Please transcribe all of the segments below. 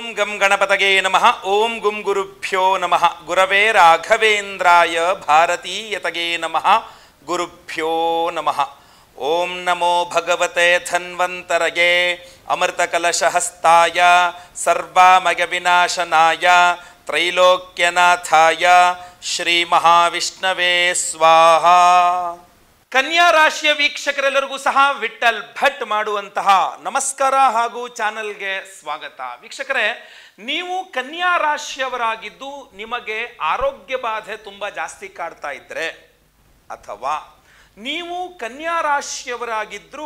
ಓಂ ಗಂ ಗಣಪತಗೆ ನಮಃ ಓಂ ಗುಂ ಗುರುಭ್ಯೋ ನಮಃ ಗುರವೇ ರಾಘವೇಂದ್ರಾಯ ಭಾರತೀಯತಗೆ ನಮಃ ಗುರುಭ್ಯೋ ನಮಃ ಓಂ ನಮೋ ಭಗವತೆ ಧನ್ವಂತರಗೆ ಅಮೃತಕಲಶಹಸ್ತಾಯ ಸರ್ವಾಮಯ ವಿನಾಶನಾಯ ತ್ರೈಲೋಕ್ಯನಾಥಾಯ ಶ್ರೀ ಮಹಾವಿಷ್ಣವೇ ಸ್ವಾಹ ಕನ್ಯಾ ರಾಶಿಯ ವೀಕ್ಷಕರೆಲ್ಲರಿಗೂ ಸಹ ವಿಠಲ್ ಭಟ್ ಮಾಡುವಂತಹ ನಮಸ್ಕಾರ ಹಾಗೂ ಚಾನಲ್ಗೆ ಸ್ವಾಗತ ವೀಕ್ಷಕರೇ ನೀವು ಕನ್ಯಾ ರಾಶಿಯವರಾಗಿದ್ದು ನಿಮಗೆ ಆರೋಗ್ಯ ಬಾಧೆ ತುಂಬ ಜಾಸ್ತಿ ಕಾಡ್ತಾ ಇದ್ರೆ ಅಥವಾ ನೀವು ಕನ್ಯಾ ರಾಶಿಯವರಾಗಿದ್ದರೂ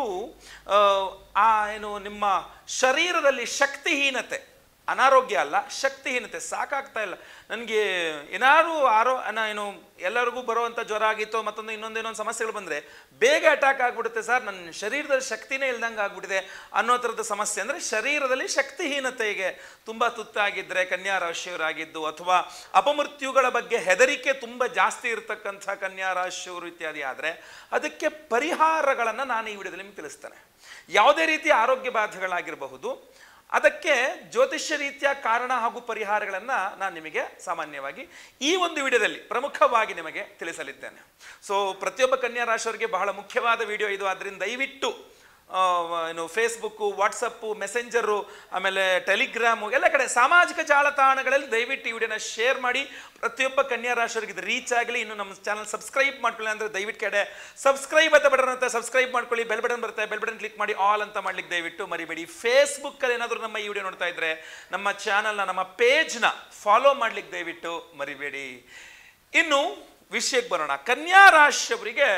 ಆ ಏನು ನಿಮ್ಮ ಶರೀರದಲ್ಲಿ ಶಕ್ತಿಹೀನತೆ ಅನಾರೋಗ್ಯ ಅಲ್ಲ ಶಕ್ತಿಹೀನತೆ ಸಾಕಾಗ್ತಾ ಇಲ್ಲ ನನಗೆ ಏನಾದ್ರು ಆರೋ ಅನ ಏನು ಎಲ್ಲರಿಗೂ ಬರುವಂಥ ಜ್ವರ ಆಗಿತ್ತು ಮತ್ತೊಂದು ಇನ್ನೊಂದು ಇನ್ನೊಂದು ಸಮಸ್ಯೆಗಳು ಬಂದರೆ ಬೇಗ ಅಟ್ಯಾಕ್ ಆಗಿಬಿಡುತ್ತೆ ಸರ್ ನನ್ನ ಶರೀರದಲ್ಲಿ ಶಕ್ತಿನೇ ಇಲ್ದಂಗೆ ಆಗ್ಬಿಟ್ಟಿದೆ ಅನ್ನೋ ಥರದ ಸಮಸ್ಯೆ ಅಂದರೆ ಶರೀರದಲ್ಲಿ ಶಕ್ತಿಹೀನತೆಗೆ ತುಂಬ ತುತ್ತಾಗಿದ್ದರೆ ಕನ್ಯಾ ರಾಶಿಯವರಾಗಿದ್ದು ಅಥವಾ ಅಪಮೃತ್ಯುಗಳ ಬಗ್ಗೆ ಹೆದರಿಕೆ ತುಂಬ ಜಾಸ್ತಿ ಇರತಕ್ಕಂಥ ಕನ್ಯಾ ರಾಶಿಯವರು ಇತ್ಯಾದಿ ಆದರೆ ಅದಕ್ಕೆ ಪರಿಹಾರಗಳನ್ನು ನಾನು ಈ ವಿಡಿಯೋದಲ್ಲಿ ನಿಮ್ಗೆ ತಿಳಿಸ್ತೇನೆ ಯಾವುದೇ ರೀತಿಯ ಆರೋಗ್ಯ ಬಾಧೆಗಳಾಗಿರಬಹುದು ಅದಕ್ಕೆ ಜ್ಯೋತಿಷ್ಯ ರೀತಿಯ ಕಾರಣ ಹಾಗೂ ಪರಿಹಾರಗಳನ್ನು ನಾನು ನಿಮಗೆ ಸಾಮಾನ್ಯವಾಗಿ ಈ ಒಂದು ವಿಡಿಯೋದಲ್ಲಿ ಪ್ರಮುಖವಾಗಿ ನಿಮಗೆ ತಿಳಿಸಲಿದ್ದೇನೆ ಸೊ ಪ್ರತಿಯೊಬ್ಬ ಕನ್ಯಾ ರಾಶಿಯವರಿಗೆ ಬಹಳ ಮುಖ್ಯವಾದ ವಿಡಿಯೋ ಇದು ಆದ್ದರಿಂದ ದಯವಿಟ್ಟು ಆ, ಏನು ಫೇಸ್ಬುಕ್ಕು ವಾಟ್ಸಪ್ಪು ಮೆಸೆಂಜರು ಆಮೇಲೆ ಟೆಲಿಗ್ರಾಮು ಎಲ್ಲ ಕಡೆ ಸಾಮಾಜಿಕ ಜಾಲತಾಣಗಳಲ್ಲಿ ದಯವಿಟ್ಟು ಈ ವಿಡಿಯೋನ ಶೇರ್ ಮಾಡಿ ಪ್ರತಿಯೊಬ್ಬ ಕನ್ಯಾ ರಾಶಿಯವರಿಗೆ ಇದು ರೀಚ್ ಆಗಲಿ ಇನ್ನು ನಮ್ಮ ಚಾನಲ್ ಸಬ್ಸ್ಕ್ರೈಬ್ ಮಾಡ್ಕೊಳ್ಳಿ ಅಂದರೆ ದಯವಿಟ್ಟು ಕಡೆ ಸಬ್ಸ್ಕ್ರೈಬ್ ಅಂತ ಬಟನ್ ಅಂತ ಸಬ್ಸ್ಕ್ರೈಬ್ ಮಾಡ್ಕೊಳ್ಳಿ ಬೆಲ್ ಬಟನ್ ಬರುತ್ತೆ ಬೆಲ್ ಬಟನ್ ಕ್ಲಿಕ್ ಮಾಡಿ ಆಲ್ ಅಂತ ಮಾಡ್ಲಿಕ್ಕೆ ದಯವಿಟ್ಟು ಮರಿಬೇಡಿ ಫೇಸ್ಬುಕ್ಕಲ್ಲಿ ಏನಾದರೂ ನಮ್ಮ ಈ ವಿಡಿಯೋ ನೋಡ್ತಾ ಇದ್ರೆ ನಮ್ಮ ಚಾನಲ್ನ ನಮ್ಮ ಪೇಜ್ನ ಫಾಲೋ ಮಾಡ್ಲಿಕ್ಕೆ ದಯವಿಟ್ಟು ಮರಿಬೇಡಿ ಇನ್ನು ವಿಷಯಕ್ಕೆ ಬರೋಣ ಕನ್ಯಾ ರಾಶಿಯವರಿಗೆ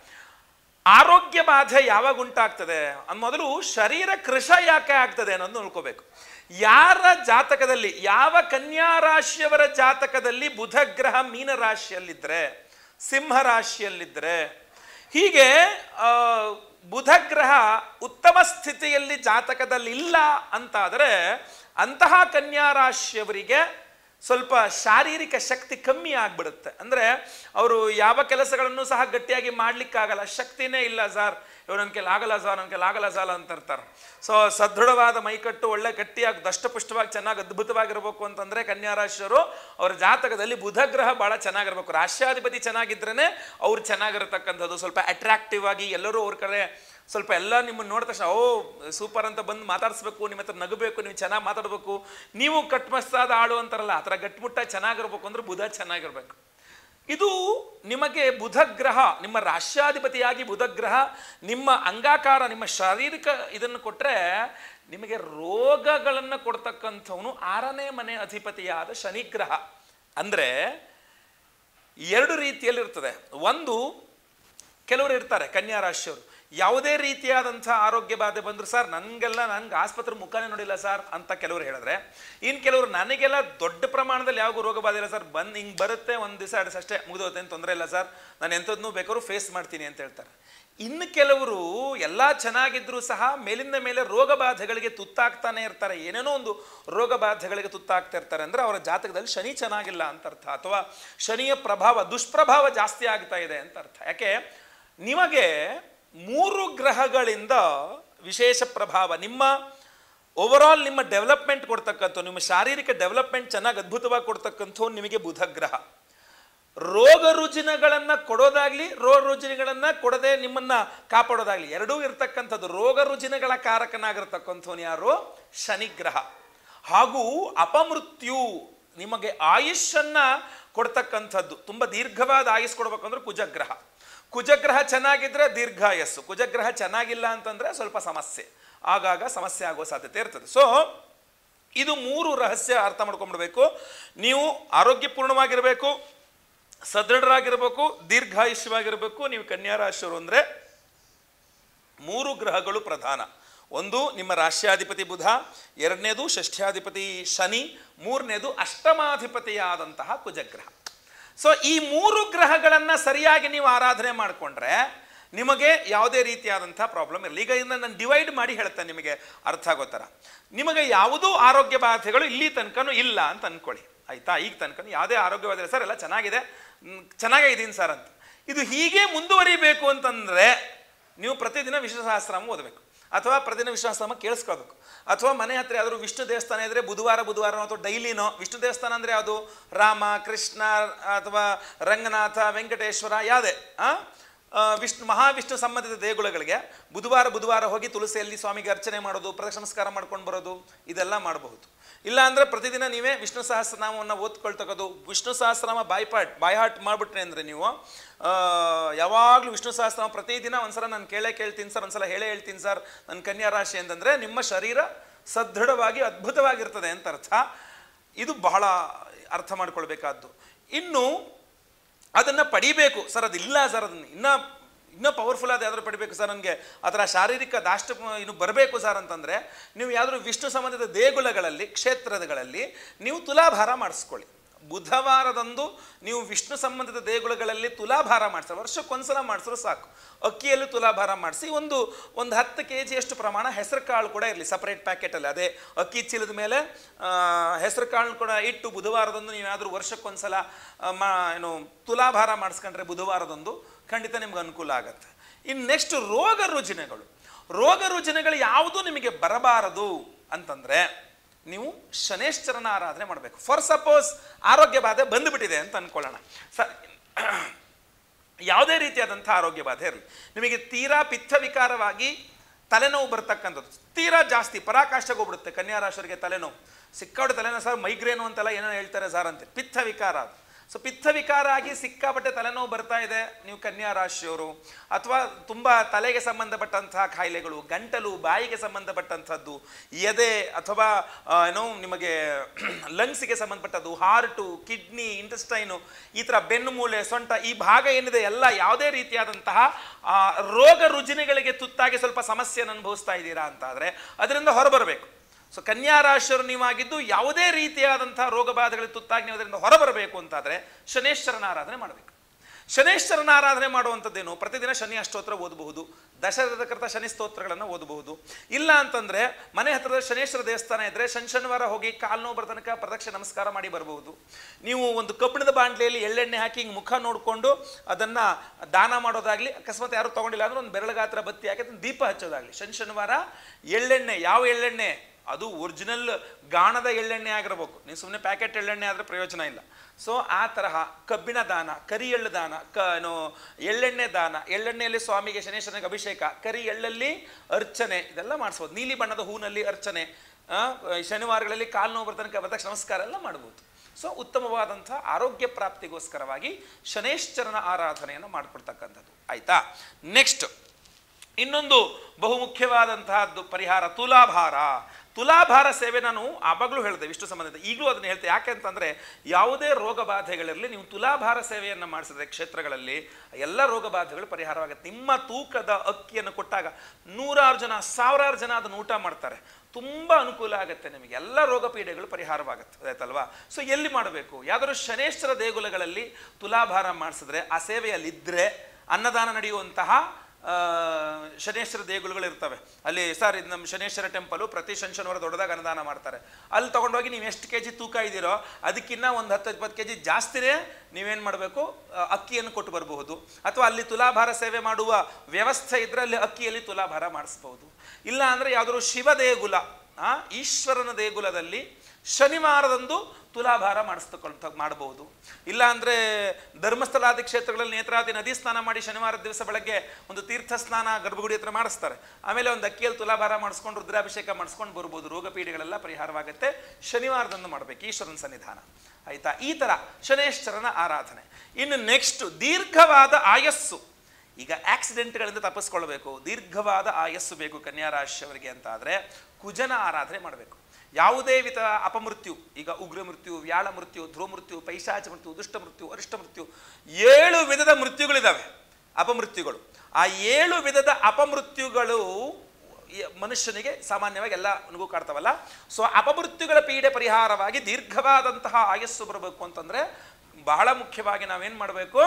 ಆರೋಗ್ಯ ಬಾಧೆ ಯಾವಾಗ ಉಂಟಾಗ್ತದೆ ಅಂದ್ ಮೊದಲು ಶರೀರ ಕೃಶ ಯಾಕೆ ಆಗ್ತದೆ ಅನ್ನೋದು ನೋಡ್ಕೋಬೇಕು ಯಾರ ಜಾತಕದಲ್ಲಿ ಯಾವ ಕನ್ಯಾ ರಾಶಿಯವರ ಜಾತಕದಲ್ಲಿ ಬುಧ ಗ್ರಹ ಮೀನ ರಾಶಿಯಲ್ಲಿದ್ದರೆ ಸಿಂಹ ರಾಶಿಯಲ್ಲಿದ್ದರೆ ಹೀಗೆ ಆ, ಬುಧ ಗ್ರಹ ಉತ್ತಮ ಸ್ಥಿತಿಯಲ್ಲಿ ಜಾತಕದಲ್ಲಿ ಇಲ್ಲ ಅಂತಾದರೆ ಅಂತಹ ಕನ್ಯಾ ರಾಶಿಯವರಿಗೆ ಸ್ವಲ್ಪ ಶಾರೀರಿಕ ಶಕ್ತಿ ಕಮ್ಮಿ ಆಗ್ಬಿಡುತ್ತೆ ಅಂದರೆ ಅವರು ಯಾವ ಕೆಲಸಗಳನ್ನು ಸಹ ಗಟ್ಟಿಯಾಗಿ ಮಾಡ್ಲಿಕ್ಕಾಗಲ್ಲ ಶಕ್ತಿನೇ ಇಲ್ಲ ಸರ್ ಇವ್ರು ನನ್ನ ಕೈಲಿ ಆಗಲ್ಲ ಸರ್ ನನ್ನ ಕೈಲಿ ಆಗಲ್ಲ ಸರ್ ಅಂತ ಇರ್ತಾರೆ ಸೊ ಸದೃಢವಾದ ಮೈಕಟ್ಟು ಒಳ್ಳೆ ಗಟ್ಟಿಯಾಗಿ ದಷ್ಟಪುಷ್ಟವಾಗಿ ಚೆನ್ನಾಗಿ ಅದ್ಭುತವಾಗಿರ್ಬೇಕು ಅಂತಂದರೆ ಕನ್ಯಾ ರಾಶಿಯವರು ಅವರ ಜಾತಕದಲ್ಲಿ ಬುಧ ಗ್ರಹ ಭಾಳ ಚೆನ್ನಾಗಿರ್ಬೇಕು ರಾಷ್ಟ್ರಾಧಿಪತಿ ಚೆನ್ನಾಗಿದ್ರೇ ಅವ್ರು ಚೆನ್ನಾಗಿರತಕ್ಕಂಥದ್ದು ಸ್ವಲ್ಪ ಅಟ್ರಾಕ್ಟಿವ್ ಆಗಿ ಎಲ್ಲರೂ ಅವ್ರ ಕಡೆ ಸ್ವಲ್ಪ ಎಲ್ಲ ನಿಮ್ಮನ್ನು ನೋಡಿದ ತಕ್ಷಣ ಓ ಸೂಪರ್ ಅಂತ ಬಂದು ಮಾತಾಡಿಸ್ಬೇಕು ನಿಮ್ಮ ಹತ್ರ ನಗಬೇಕು ನೀವು ಚೆನ್ನಾಗಿ ಮಾತಾಡಬೇಕು ನೀವು ಕಟ್ಮಸ್ತಾದ ಆಳು ಅಂತಾರಲ್ಲ ಆ ಥರ ಗಟ್ಟಿಮುಟ್ಟ ಚೆನ್ನಾಗಿರ್ಬೇಕು ಅಂದ್ರೆ ಬುಧ ಚೆನ್ನಾಗಿರ್ಬೇಕು ಇದು ನಿಮಗೆ ಬುಧ ಗ್ರಹ ನಿಮ್ಮ ರಾಷ್ಟ್ರಾಧಿಪತಿಯಾಗಿ ಬುಧ ಗ್ರಹ ನಿಮ್ಮ ಅಂಗಾಕಾರ ನಿಮ್ಮ ಶಾರೀರಿಕ ಇದನ್ನು ಕೊಟ್ಟರೆ ನಿಮಗೆ ರೋಗಗಳನ್ನು ಕೊಡ್ತಕ್ಕಂಥವನು ಆರನೇ ಮನೆ ಅಧಿಪತಿಯಾದ ಶನಿಗ್ರಹ ಅಂದರೆ ಎರಡು ರೀತಿಯಲ್ಲಿ ಇರ್ತದೆ ಒಂದು ಕೆಲವರು ಇರ್ತಾರೆ ಕನ್ಯಾ ರಾಶಿಯವರು ಯಾವುದೇ ರೀತಿಯಾದಂಥ ಆರೋಗ್ಯ ಬಾಧೆ ಬಂದ್ರು ಸರ್ ನನಗೆಲ್ಲ ನನಗೆ ಆಸ್ಪತ್ರೆ ಮುಖಾನೇ ನೋಡಿಲ್ಲ ಸರ್ ಅಂತ ಕೆಲವರು ಹೇಳಿದ್ರೆ ಇನ್ನು ಕೆಲವರು ನನಗೆಲ್ಲ ದೊಡ್ಡ ಪ್ರಮಾಣದಲ್ಲಿ ಯಾವ ರೋಗ ಬಾಧೆ ಇಲ್ಲ ಸರ್ ಬಂದು ಹಿಂಗೆ ಬರುತ್ತೆ ಒಂದು ದಿವಸ ಎರಡು ದಿವಸ ಅಷ್ಟೇ ಮುಗಿದೋತೆ ತೊಂದರೆ ಇಲ್ಲ ಸರ್ ನಾನು ಎಂಥದ್ನೂ ಬೇಕಾದ್ರೂ ಫೇಸ್ ಮಾಡ್ತೀನಿ ಅಂತ ಹೇಳ್ತಾರೆ ಇನ್ನು ಕೆಲವರು ಎಲ್ಲ ಚೆನ್ನಾಗಿದ್ರೂ ಸಹ ಮೇಲಿಂದ ಮೇಲೆ ರೋಗ ಬಾಧೆಗಳಿಗೆ ತುತ್ತಾಗ್ತಾನೆ ಇರ್ತಾರೆ ಏನೇನೋ ಒಂದು ರೋಗ ಬಾಧೆಗಳಿಗೆ ತುತ್ತಾಗ್ತಾ ಇರ್ತಾರೆ ಅಂದರೆ ಅವರ ಜಾತಕದಲ್ಲಿ ಶನಿ ಚೆನ್ನಾಗಿಲ್ಲ ಅಂತ ಅರ್ಥ ಅಥವಾ ಶನಿಯ ಪ್ರಭಾವ ದುಷ್ಪ್ರಭಾವ ಜಾಸ್ತಿ ಆಗ್ತಾ ಇದೆ ಅಂತ ಅರ್ಥ ಯಾಕೆ ನಿಮಗೆ ಮೂರು ಗ್ರಹಗಳಿಂದ ವಿಶೇಷ ಪ್ರಭಾವ ನಿಮ್ಮ ಓವರಾಲ್ ನಿಮ್ಮ ಡೆವಲಪ್ಮೆಂಟ್ ಕೊಡ್ತಕ್ಕಂಥ ನಿಮ್ಮ ಶಾರೀರಿಕ ಡೆವಲಪ್ಮೆಂಟ್ ಚೆನ್ನಾಗಿ ಅದ್ಭುತವಾಗಿ ಕೊಡ್ತಕ್ಕಂಥ ನಿಮಗೆ ಬುಧ ಗ್ರಹ ರೋಗ ರುಜಿನಗಳನ್ನು ಕೊಡೋದಾಗ್ಲಿ ರೋಗ ರುಜಿನಗಳನ್ನು ಕೊಡದೆ ನಿಮ್ಮನ್ನ ಕಾಪಾಡೋದಾಗ್ಲಿ ಎರಡೂ ಇರ್ತಕ್ಕಂಥದ್ದು ರೋಗ ರುಜಿನಗಳ ಕಾರಕನಾಗಿರ್ತಕ್ಕಂಥವನು ಯಾರು ಶನಿಗ್ರಹ ಹಾಗೂ ಅಪಮೃತ್ಯು ನಿಮಗೆ ಆಯುಷನ್ನ ಕೊಡ್ತಕ್ಕಂಥದ್ದು ತುಂಬ ದೀರ್ಘವಾದ ಆಯುಷ್ ಕೊಡ್ಬೇಕಂದ್ರೆ ಕುಜಗ್ರಹ ಕುಜಗ್ರಹ ಚೆನ್ನಾಗಿದ್ರೆ ದೀರ್ಘಾಯಸ್ಸು ಕುಜಗ್ರಹ ಚೆನ್ನಾಗಿಲ್ಲ ಅಂತಂದ್ರೆ ಸ್ವಲ್ಪ ಸಮಸ್ಯೆ ಆಗಾಗ ಸಮಸ್ಯೆ ಆಗೋ ಸಾಧ್ಯತೆ ಇರ್ತದೆ ಸೊ ಇದು ಮೂರು ರಹಸ್ಯ ಅರ್ಥ ಮಾಡ್ಕೊಂಡ್ಬಿಡ್ಬೇಕು ನೀವು ಆರೋಗ್ಯಪೂರ್ಣವಾಗಿರಬೇಕು ಸದೃಢರಾಗಿರ್ಬೇಕು ದೀರ್ಘಾಯುಷ್ಯವಾಗಿರಬೇಕು ನೀವು ಕನ್ಯಾ ರಾಶಿಯವರು ಅಂದರೆ ಮೂರು ಗ್ರಹಗಳು ಪ್ರಧಾನ ಒಂದು ನಿಮ್ಮ ರಾಷ್ಟ್ರಾಧಿಪತಿ ಬುಧ ಎರಡನೇದು ಷಷ್ಠ್ಯಾಧಿಪತಿ ಶನಿ ಮೂರನೇದು ಅಷ್ಟಮಾಧಿಪತಿಯಾದಂತಹ ಕುಜಗ್ರಹ ಸೊ ಈ ಮೂರು ಗ್ರಹಗಳನ್ನು ಸರಿಯಾಗಿ ನೀವು ಆರಾಧನೆ ಮಾಡಿಕೊಂಡ್ರೆ ನಿಮಗೆ ಯಾವುದೇ ರೀತಿಯಾದಂಥ ಪ್ರಾಬ್ಲಮ್ ಇರಲಿ ಈಗ ಇದನ್ನ ನಾನು ಡಿವೈಡ್ ಮಾಡಿ ಹೇಳ್ತೇನೆ ನಿಮಗೆ ಅರ್ಥ ಆಗೋ ಥರ ನಿಮಗೆ ಯಾವುದೂ ಆರೋಗ್ಯ ಬಾಧೆಗಳು ಇಲ್ಲಿ ತನಕನೂ ಇಲ್ಲ ಅಂತ ಅಂದ್ಕೊಳ್ಳಿ ಆಯ್ತಾ ಈಗ ತನಕ ಯಾವುದೇ ಆರೋಗ್ಯ ಬಾಧೆ ಇಲ್ಲ ಸರ್ ಎಲ್ಲ ಚೆನ್ನಾಗಿದೆ ಮ್, ಚೆನ್ನಾಗೇ ಇದ್ದೀನಿ ಸರ್ ಅಂತ ಇದು ಹೀಗೆ ಮುಂದುವರಿಬೇಕು ಅಂತಂದರೆ ನೀವು ಪ್ರತಿದಿನ ವಿಶ್ವ ಸಹಸ್ರಾಮ ಓದಬೇಕು ಅಥವಾ ಪ್ರತಿದಿನ ವಿಶ್ವಾಸ ನಾಮ ಕೇಳಿಸ್ಕೊಳ್ಬೇಕು ಅಥವಾ ಮನೆ ಹತ್ರ ಯಾವ್ದಾದ್ರು ವಿಷ್ಣು ದೇವಸ್ಥಾನ ಇದ್ರೆ ಬುಧವಾರ ಬುಧವಾರ ಅಥವಾ ಡೈಲಿನೋ ವಿಷ್ಣು ದೇವಸ್ಥಾನ ಅಂದರೆ ಯಾವುದು ರಾಮ ಕೃಷ್ಣ ಅಥವಾ ರಂಗನಾಥ ವೆಂಕಟೇಶ್ವರ ಯಾವುದೇ ಆ ಆ, ವಿಷ್ಣು ಮಹಾವಿಷ್ಣು ಸಂಬಂಧಿತ ದೇಗುಲಗಳಿಗೆ ಬುಧವಾರ ಬುಧವಾರ ಹೋಗಿ ತುಳಸಿಯಲ್ಲಿ ಸ್ವಾಮಿಗೆ ಅರ್ಚನೆ ಮಾಡೋದು ಪ್ರದಕ್ಷಿಣ ನಮಸ್ಕಾರ ಮಾಡ್ಕೊಂಡು ಬರೋದು ಇದೆಲ್ಲ ಮಾಡಬಹುದು ಇಲ್ಲ ಅಂದ್ರೆ ಪ್ರತಿದಿನ ನೀವೇ ವಿಷ್ಣು ಸಹಸ್ರನಾಮವನ್ನು ಓದ್ಕೊಳ್ತಕ್ಕದು ವಿಷ್ಣು ಸಹಸ್ರನಾಮ ಬಾಯ್ಪಾಟ್ ಬಾಯ್ಹಾಟ್ ಮಾಡಿಬಿಟ್ರೆ ಅಂದರೆ ನೀವು ಆ, ಯಾವಾಗಲೂ ವಿಷ್ಣು ಸಹಸ್ರನಾಮ ಪ್ರತಿದಿನ ಒಂದ್ಸಲ ನಾನು ಕೇಳೇ ಕೇಳ್ತೀನಿ ಸರ್ ಒಂದ್ಸಲ ಹೇಳೇ ಹೇಳ್ತೀನಿ ಸರ್ ನನ್ನ ಕನ್ಯಾ ರಾಶಿ ಅಂತಂದರೆ ನಿಮ್ಮ ಶರೀರ ಸದೃಢವಾಗಿ ಅದ್ಭುತವಾಗಿರ್ತದೆ ಅಂತ ಅರ್ಥ ಇದು ಬಹಳ ಅರ್ಥ ಮಾಡ್ಕೊಳ್ಬೇಕಾದ್ದು ಇನ್ನು ಅದನ್ನು ಪಡಿಬೇಕು ಸರ್ ಅದಿಲ್ಲ ಸರ್ ಅದನ್ನ ಇನ್ನೂ ಇನ್ನೂ ಪವರ್ಫುಲ್ ಆದ ಯಾವ್ದಾದ್ರು ಪಡಿಬೇಕು ಸರ್ ನನಗೆ ಅದರ ಶಾರೀರಿಕ ದಾಷ್ಟ ಇನ್ನು ಬರಬೇಕು ಸರ್ ಅಂತಂದರೆ ನೀವು ಯಾವ್ದಾದ್ರು ವಿಷ್ಣು ಸಂಬಂಧಿತ ದೇಗುಲಗಳಲ್ಲಿ ಕ್ಷೇತ್ರಗಳಲ್ಲಿ ನೀವು ತುಲಾಭಾರ ಮಾಡಿಸ್ಕೊಳ್ಳಿ ಬುಧವಾರದಂದು ನೀವು ವಿಷ್ಣು ಸಂಬಂಧಿತ ದೇಗುಲಗಳಲ್ಲಿ ತುಲಾಭಾರ ಮಾಡಿಸಿ ವರ್ಷಕ್ಕೊಂದ್ಸಲ ಮಾಡಿಸಿದ್ರು ಸಾಕು ಅಕ್ಕಿಯಲ್ಲಿ ತುಲಾಭಾರ ಮಾಡಿಸಿ ಒಂದು ಒಂದು ಹತ್ತು ಕೆ ಜಿಯಷ್ಟು ಪ್ರಮಾಣ ಹೆಸರು ಕಾಳು ಕೂಡ ಇರಲಿ ಸಪ್ರೇಟ್ ಪ್ಯಾಕೆಟಲ್ಲಿ ಅದೇ ಅಕ್ಕಿ ಚೀಲದ ಮೇಲೆ ಹೆಸರು ಕಾಳು ಕೂಡ ಇಟ್ಟು ಬುಧವಾರದಂದು ನೀವಾದರೂ ವರ್ಷಕ್ಕೊಂದ್ಸಲ ಆ, ಮಾ ಏನು ತುಲಾಭಾರ ಮಾಡಿಸ್ಕೊಂಡ್ರೆ ಬುಧವಾರದಂದು ಖಂಡಿತ ನಿಮ್ಗೆ ಅನುಕೂಲ ಆಗುತ್ತೆ ಇನ್ನು ನೆಕ್ಸ್ಟ್ ರೋಗ ರುಜಿನಗಳು ರೋಗ ರುಜಿನಗಳು ಯಾವುದು ನಿಮಗೆ ಬರಬಾರದು ಅಂತಂದರೆ ನೀವು ಶನೇಶ್ವರನ ಆರಾಧನೆ ಮಾಡಬೇಕು ಫಾರ್ ಸಪೋಸ್ ಆರೋಗ್ಯ ಬಾಧೆ ಬಂದುಬಿಟ್ಟಿದೆ ಅಂತ ಅಂದ್ಕೊಳ್ಳೋಣ ಸರ್ ಯಾವುದೇ ರೀತಿಯಾದಂಥ ಆರೋಗ್ಯ ಬಾಧೆ ಇರಲಿ ನಿಮಗೆ ತೀರಾ ಪಿತ್ತ ವಿಕಾರವಾಗಿ ತಲೆನೋವು ಬರ್ತಕ್ಕಂಥದ್ದು ತೀರಾ ಜಾಸ್ತಿ ಪರಾಕಾಷ್ಠೆಗೆ ಹೋಗ್ಬಿಡುತ್ತೆ ಕನ್ಯಾ ರಾಶಿಯವರಿಗೆ ತಲೆನೋವು ಸಿಕ್ಕಾಡು ತಲೆನೋವು ಸರ್ ಮೈಗ್ರೇನು ಅಂತೆಲ್ಲ ಏನೋ ಹೇಳ್ತಾರೆ ಸರ್ ಅಂತ ಪಿತ್ತ ವಿಕಾರ ಅದು ಸೊ ಪಿತ್ತ ವಿಕಾರ ಆಗಿ ಸಿಕ್ಕಾಪಟ್ಟೆ ತಲೆನೋವು ಬರ್ತಾ ಇದೆ ನೀವು ಕನ್ಯಾ ರಾಶಿಯವರು ಅಥವಾ ತುಂಬ ತಲೆಗೆ ಸಂಬಂಧಪಟ್ಟಂತಹ ಕಾಯಿಲೆಗಳು ಗಂಟಲು ಬಾಯಿಗೆ ಸಂಬಂಧಪಟ್ಟಂಥದ್ದು ಎದೆ ಅಥವಾ ಆ, ಏನೋ ನಿಮಗೆ ಲಂಗ್ಸಿಗೆ ಸಂಬಂಧಪಟ್ಟದ್ದು ಹಾರ್ಟು ಕಿಡ್ನಿ ಇಂಟೆಸ್ಟೈನು ಈ ಥರ ಬೆನ್ನು ಮೂಳೆ ಸೊಂಟ ಈ ಭಾಗ ಏನಿದೆ ಎಲ್ಲ ಯಾವುದೇ ರೀತಿಯಾದಂತಹ ಆ, ರೋಗ ರುಜಿನಗಳಿಗೆ ತುತ್ತಾಗಿ ಸ್ವಲ್ಪ ಸಮಸ್ಯೆಯನ್ನು ಅನುಭವಿಸ್ತಾ ಇದ್ದೀರಾ ಅಂತಾದರೆ ಅದರಿಂದ ಹೊರಬರಬೇಕು ಸೊ ಕನ್ಯಾ ರಾಶಿಯವರು ನೀವಾಗಿದ್ದು ಯಾವುದೇ ರೀತಿಯಾದಂತಹ ರೋಗ ಬಾಧೆಗಳಿಗೆ ತುತ್ತಾಗಿ ನೀವು ಅದರಿಂದ ಹೊರಬರಬೇಕು ಅಂತಾದರೆ ಶನೇಶ್ವರನ ಆರಾಧನೆ ಮಾಡಬೇಕು ಶನೇಶ್ವರನ ಆರಾಧನೆ ಮಾಡುವಂಥದ್ದೇನು ಪ್ರತಿದಿನ ಶನಿ ಅಷ್ಟೋತ್ರ ಓದಬಹುದು ದಶರಥಕೃತ ಶನಿ ಸ್ತೋತ್ರಗಳನ್ನು ಓದಬಹುದು ಇಲ್ಲ ಅಂತಂದರೆ ಮನೆ ಹತ್ತಿರದ ಶನೇಶ್ವರ ದೇವಸ್ಥಾನ ಇದ್ದರೆ ಶನಿ ಶನಿವಾರ ಹೋಗಿ ಕಾಲು ನೋವು ತನಕ ಪ್ರದಕ್ಷಿಣೆ ನಮಸ್ಕಾರ ಮಾಡಿ ಬರಬಹುದು ನೀವು ಒಂದು ಕಬ್ಬಿಣದ ಬಾಂಡ್ಲೆಯಲ್ಲಿ ಎಳ್ಳೆಣ್ಣೆ ಹಾಕಿ ಹಿಂಗೆ ಮುಖ ನೋಡಿಕೊಂಡು ಅದನ್ನು ದಾನ ಮಾಡೋದಾಗಲಿ ಅಕಸ್ಮಾತ್ ಯಾರು ತೊಗೊಂಡಿಲ್ಲ ಅಂದ್ರೆ ಒಂದು ಬೆರಳುಗಾತ್ರ ಬತ್ತಿ ಹಾಕಿ ಅದನ್ನ ದೀಪ ಹಚ್ಚೋದಾಗಲಿ ಶನಿ ಶನಿವಾರ ಎಳ್ಳೆಣ್ಣೆ ಯಾವ ಎಳ್ಳೆಣ್ಣೆ ಅದು ಒರಿಜಿನಲ್ ಗಾಣದ ಎಳ್ಳೆಣ್ಣೆ ಆಗಿರಬೇಕು ನೀವು ಸುಮ್ಮನೆ ಪ್ಯಾಕೆಟ್ ಎಳ್ಳೆಣ್ಣೆ ಆದರೆ ಪ್ರಯೋಜನ ಇಲ್ಲ ಸೊ ಆ ತರಹ ಕಬ್ಬಿಣ ದಾನ ಕರಿ ಎಳ್ಳು ದಾನ ಕ ಏನು ಎಳ್ಳೆಣ್ಣೆ ದಾನ ಎಳ್ಳೆಣ್ಣೆಯಲ್ಲಿ ಸ್ವಾಮಿಗೆ ಶನೇಶ್ವರನಿಗೆ ಅಭಿಷೇಕ ಕರಿ ಎಳ್ಳಲ್ಲಿ ಅರ್ಚನೆ ಇದೆಲ್ಲ ಮಾಡಿಸ್ಬೋದು ನೀಲಿ ಬಣ್ಣದ ಹೂನಲ್ಲಿ ಅರ್ಚನೆ ಆ, ಶನಿವಾರಗಳಲ್ಲಿ ಕಾಲು ನೋವು ಬರ್ತನಕ ಪ್ರದಕ್ಷ ನಮಸ್ಕಾರ ಎಲ್ಲ ಮಾಡ್ಬೋದು ಸೊ ಉತ್ತಮವಾದಂಥ ಆರೋಗ್ಯ ಪ್ರಾಪ್ತಿಗೋಸ್ಕರವಾಗಿ ಶನೇಶ್ವರನ ಆರಾಧನೆಯನ್ನು ಮಾಡ್ಕೊಳ್ತಕ್ಕಂಥದ್ದು ಆಯ್ತಾ ನೆಕ್ಸ್ಟ್ ಇನ್ನೊಂದು ಬಹುಮುಖ್ಯವಾದಂತಹದ್ದು ಪರಿಹಾರ ತುಲಾಭಾರ ತುಲಾಭಾರ ಸೇವೆ ನಾನು ಆವಾಗಲೂ ಹೇಳಿದೆ ವಿಷ್ಣು ಸಂಬಂಧಿತ ಈಗಲೂ ಅದನ್ನು ಹೇಳ್ತೇನೆ ಯಾಕೆ ಅಂತಂದರೆ ಯಾವುದೇ ರೋಗ ಬಾಧೆಗಳಿರಲಿ ನೀವು ತುಲಾಭಾರ ಸೇವೆಯನ್ನು ಮಾಡಿಸಿದ್ರೆ ಕ್ಷೇತ್ರಗಳಲ್ಲಿ ಎಲ್ಲ ರೋಗ ಬಾಧೆಗಳು ಪರಿಹಾರವಾಗುತ್ತೆ ನಿಮ್ಮ ತೂಕದ ಅಕ್ಕಿಯನ್ನು ಕೊಟ್ಟಾಗ ನೂರಾರು ಜನ ಸಾವಿರಾರು ಜನ ಅದನ್ನು ಊಟ ಮಾಡ್ತಾರೆ ತುಂಬ ಅನುಕೂಲ ಆಗುತ್ತೆ ನಿಮಗೆ ಎಲ್ಲ ರೋಗ ಪೀಡೆಗಳು ಪರಿಹಾರವಾಗುತ್ತೆ ಆಯ್ತಲ್ವಾ ಸೊ ಎಲ್ಲಿ ಮಾಡಬೇಕು ಯಾವ್ದಾದ್ರು ಶನೇಶ್ವರ ದೇಗುಲಗಳಲ್ಲಿ ತುಲಾಭಾರ ಮಾಡಿಸಿದ್ರೆ ಆ ಸೇವೆಯಲ್ಲಿದ್ದರೆ ಅನ್ನದಾನ ನಡೆಯುವಂತಹ ಆ, ಶನೇಶ್ವರ ದೇಗುಲಗಳು ಇರ್ತವೆ ಅಲ್ಲಿ ಸರ್ ಇದು ನಮ್ಮ ಶನೇಶ್ವರ ಟೆಂಪಲು ಪ್ರತಿ ಶನಿ ಶನಿವಾರ ದೊಡ್ಡದಾಗಿ ಅನ್ನದಾನ ಮಾಡ್ತಾರೆ ಅಲ್ಲಿ ತೊಗೊಂಡೋಗಿ ನೀವು ಎಷ್ಟು ಕೆ ಜಿ ತೂಕ ಇದ್ದೀರೋ ಅದಕ್ಕಿಂತ ಒಂದು ಹತ್ತು ಇಪ್ಪತ್ತು ಕೆ ಜಿ ಜಾಸ್ತಿನೇ ನೀವೇನು ಮಾಡಬೇಕು ಅಕ್ಕಿಯನ್ನು ಕೊಟ್ಟು ಬರಬಹುದು ಅಥವಾ ಅಲ್ಲಿ ತುಲಾಭಾರ ಸೇವೆ ಮಾಡುವ ವ್ಯವಸ್ಥೆ ಇದ್ದರೆ ಅಲ್ಲಿ ಅಕ್ಕಿಯಲ್ಲಿ ತುಲಾಭಾರ ಮಾಡಿಸ್ಬೋದು ಇಲ್ಲ ಅಂದರೆ ಯಾವುದಾದ್ರು ಶಿವ ದೇಗುಲ ಆ, ಈಶ್ವರನ ದೇಗುಲದಲ್ಲಿ ಶನಿವಾರದಂದು ತುಲಾಭಾರ ಮಾಡಿಸ್ತಕೊಳ್ತ ಮಾಡಬಹುದು ಇಲ್ಲ ಅಂದರೆ ಧರ್ಮಸ್ಥಳಾದಿ ಕ್ಷೇತ್ರಗಳಲ್ಲಿ ನೇತ್ರಾದಿ ನದಿ ಸ್ನಾನ ಮಾಡಿ ಶನಿವಾರದ ದಿವಸ ಬೆಳಗ್ಗೆ ಒಂದು ತೀರ್ಥ ಸ್ನಾನ ಗರ್ಭಗುಡಿ ಹತ್ರ ಮಾಡಿಸ್ತಾರೆ ಆಮೇಲೆ ಒಂದು ಅಕ್ಕಿಯಲ್ಲಿ ತುಲಾಭಾರ ಮಾಡಿಸ್ಕೊಂಡು ರುದ್ರಾಭಿಷೇಕ ಮಾಡಿಸ್ಕೊಂಡು ಬರ್ಬೋದು ರೋಗ ಪೀಡೆಗಳೆಲ್ಲ ಪರಿಹಾರವಾಗುತ್ತೆ ಶನಿವಾರದಂದು ಮಾಡಬೇಕು ಈಶ್ವರನ ಸನ್ನಿಧಾನ ಆಯ್ತಾ ಈ ಥರ ಶನೇಶ್ವರನ ಆರಾಧನೆ ಇನ್ನು ನೆಕ್ಸ್ಟ್ ದೀರ್ಘವಾದ ಆಯಸ್ಸು ಈಗ ಆಕ್ಸಿಡೆಂಟ್ಗಳಿಂದ ತಪ್ಪಿಸ್ಕೊಳ್ಬೇಕು ದೀರ್ಘವಾದ ಆಯಸ್ಸು ಬೇಕು ಕನ್ಯಾ ರಾಶಿಯವರಿಗೆ ಅಂತ ಆದರೆ ಕುಜನ ಆರಾಧನೆ ಮಾಡಬೇಕು ಯಾವುದೇ ವಿಧ ಅಪಮೃತ್ಯು ಈಗ ಉಗ್ರ ಮೃತ್ಯು ವ್ಯಾಳ ಮೃತ್ಯು ಧ್ರುವ ಮೃತ್ಯು ಪೈಶಾಚ ಮೃತ್ಯು ದುಷ್ಟ ಮೃತ್ಯು ಅರಿಷ್ಟ ಮೃತ್ಯು ಏಳು ವಿಧದ ಮೃತ್ಯುಗಳಿದ್ದಾವೆ ಅಪಮೃತ್ಯುಗಳು ಆ ಏಳು ವಿಧದ ಅಪಮೃತ್ಯುಗಳು ಈ ಮನುಷ್ಯನಿಗೆ ಸಾಮಾನ್ಯವಾಗಿ ಎಲ್ಲನಿಗೂ ಕಾಡ್ತಾವಲ್ಲ ಸೊ ಅಪಮೃತ್ಯುಗಳ ಪೀಡೆ ಪರಿಹಾರವಾಗಿ ದೀರ್ಘವಾದಂತಹ ಆಯಸ್ಸು ಬರಬೇಕು ಅಂತಂದರೆ ಬಹಳ ಮುಖ್ಯವಾಗಿ ನಾವೇನು ಮಾಡಬೇಕು